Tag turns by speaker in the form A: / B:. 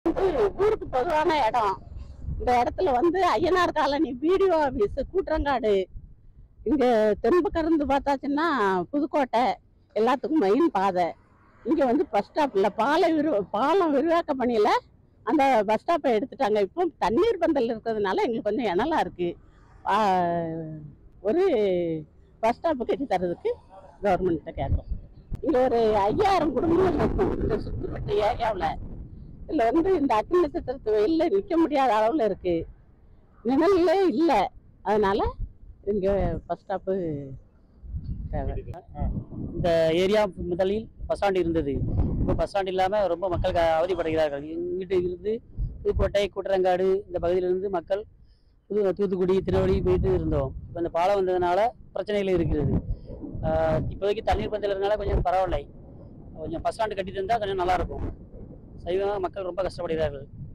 A: வந்து ஊருக்கு பொதுவான இடம் இந்த இடத்துல வந்து Ayyanar colony BDO office Kootrangadu இங்க தென்பு கறந்து பார்த்தாச்சுன்னா புதுக்கோட்டை எல்லாத்துக்கும் மெயின் பாதை இங்க வந்து பஸ் ஸ்டாப்ல பாலை விரு பாலம் விரிவாக்க பணியில அந்த பஸ் ஸ்டாப்பை எடுத்துட்டாங்க இப்போ தண்ணீர் பந்தல் இருக்கிறதுனால எங்களுக்கு கொஞ்சம் இணலா இருக்கு ஆ, ஒரு பஸ் ஸ்டாப்பு கட்டி தர்றதுக்கு கவர்மெண்ட்டை கேட்குறோம் இங்க ஒரு ஐயாயிரம் குடும்பங்கள் இருக்கும் இந்த சுத்துப்பட்ட ஏரியாவில் இதுல வந்து இந்த அக்னி நட்சத்திரத்து வெயில்ல நிக்க முடியாத அளவுல இருக்கு நிழல்ல இல்ல அதனால இங்க பஸ் ஸ்டாப்பு தேவை
B: இந்த ஏரியா முதலில் பஸ் ஸ்டாண்ட் இருந்தது இப்போ பஸ் ஸ்டாண்ட் இல்லாமல் ரொம்ப மக்கள் க- அவதிப்படுகிறார்கள் இங்கிட்டு இருந்து புதுக்கோட்டை கூட்டரங்காடு இந்த பகுதியிலிருந்து மக்கள் புது தூத்துக்குடி திருநெல்வேலி போயிட்டு இருந்தோம் இப்போ இந்த பாலம் வந்ததுனால பிரச்சனைகள் இருக்கிறது ஆஹ் இப்போதைக்கு தண்ணீர் பந்தல் இருந்தனால கொஞ்சம் பரவாயில்லை கொஞ்சம் பஸ் ஸ்டாண்டு கட்டி தந்தால் கொஞ்சம் நல்லாயிருக்கும் சைவமாக மக்கள் ரொம்ப கஷ்டப்படுகிறார்கள்